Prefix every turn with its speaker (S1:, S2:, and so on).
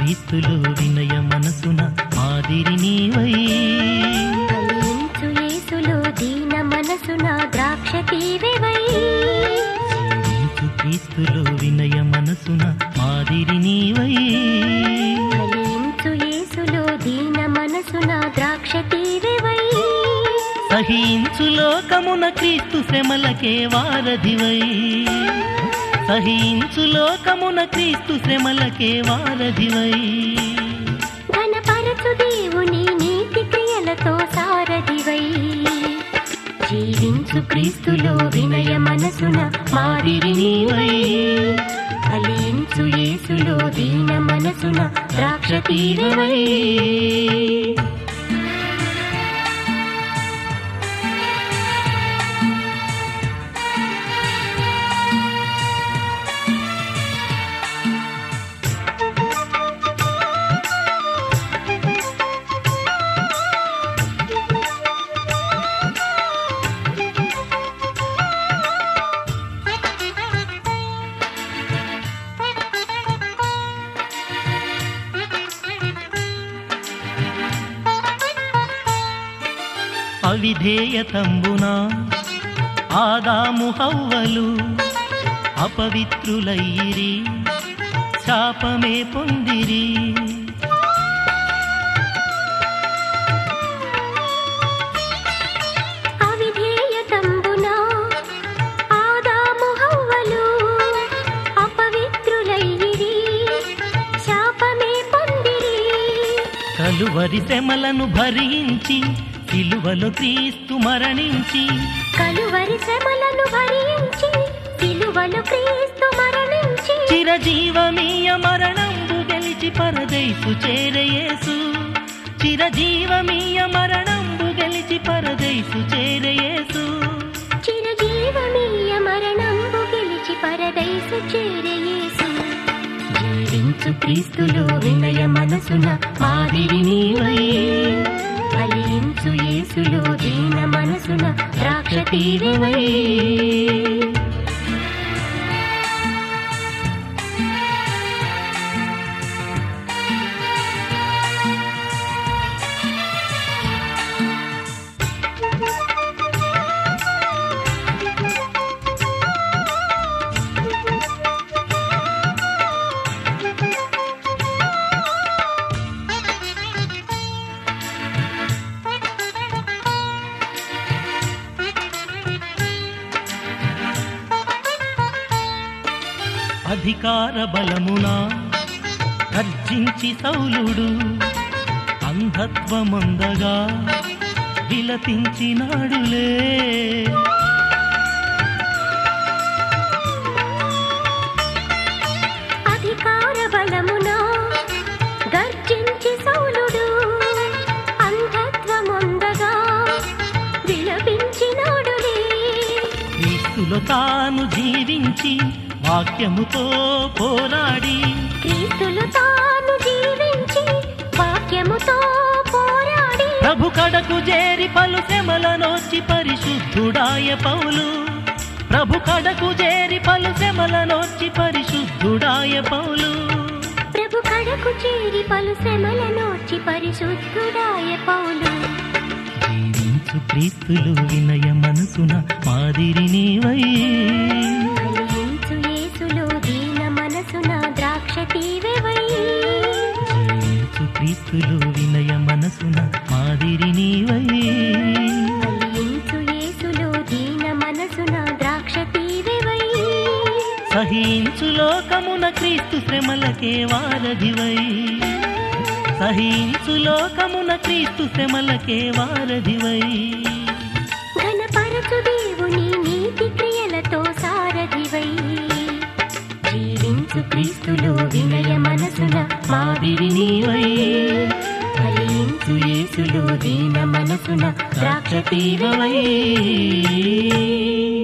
S1: క్రీస్తులు వినయ మనసున మాదిరి నీవై
S2: ఫలించు యేసులో దీన మనసున ద్రాక్ష తీవెవై
S1: జీవించు క్రీస్తులు వినయ మనసున మాదిరి నీవై
S2: ఫలించు యేసులో దీన మనసున ద్రాక్ష తీవెవై
S1: సహించు లోకమున క్రీస్తు శ్రమలకే వారధివై సహించు లోకమున క్రీస్తు శ్రమలకే వారధివై
S2: ఘనపరచు దేవుని నీతి క్రియలతో సారథివై జీవించు క్రీస్తులో వినయ మనసున మాదిరి నీవై ఫలించు యేసులో దీన మనసున ద్రాక్ష తీవెవై
S1: అవిధేయతంబున ఆదాము హవ్వలు అపవిత్రులయ్యిరి శాపమే పొందిరి
S2: అవిధేయతంబున ఆదాము హవ్వలు అపవిత్రులైరి శాపమే పొందిరి
S1: కలువరి శ్రమలను భరించి సిలువలో క్రీస్తు మరణించి
S2: కలువరి శ్రమలను భరించి సిలువలు క్రీస్తు మరణించి
S1: చిరజీవమీయ మరణంబు గెలిచి పరదైసు చేరయేసు చిరజీవమీయ మరణంబు గెలిచి పరదైసు చేరయేసు
S2: చిరజీవమీయ మరణంబు గెలిచి పరదైసు చేరయేసు జీవించు క్రీస్తులో వినయ మనసున మాదిరి నీవై ఫలించు యేసులో దీన మనసున ద్రాక్ష తీరువై
S1: అధికార బలమున గర్జించి సౌలుడు అంధత్వముందగా విలపించినాడులే
S2: అధికార బలమున గర్జించి సౌలుడు అంధత్వముందగా విలపించినాడులే
S1: క్రీస్తులో తాను జీవించి వాక్యముతో పోరాడి
S2: క్రీస్తులు తాను జీవించి వాక్యముతో పోరాడి
S1: ప్రభు కడకు చేరి పలు శ్రమలనొచ్చి పరిశుద్ధుడాయ పౌలు ప్రభు కడకు చేరి పలు శ్రమలనొచ్చి పరిశుద్ధుడాయ పౌలు
S2: ప్రభు కడకు చేరి పలు శ్రమల నోచి పరిశుద్ధుడాయ పౌలు
S1: జీవించు క్రీస్తులు వినయ మనసున మాదిరి నీవై
S2: ఫలించు యేసులో దీన మనసున ద్రాక్ష తీవెవై
S1: జీవించు క్రీస్తులు వినయ మనసున మాదిరి నీవై
S2: ఫలించు యేసులో దీన మనసున ద్రాక్ష తీవెవై
S1: సహించు లోకమున క్రీస్తు శ్రమలకే వారధివై సహించు లోకమున క్రీస్తు శ్రమలకే వారధివై
S2: ఘనపరచు దేవుని నీతి క్రియలతో సారథివై జీవించు క్రీస్తులో వినయ మనసున
S1: మాదిరి నీవై
S2: ఫలించు యేసులో దీన మనసున ద్రాక్ష తీవై
S1: తీరవై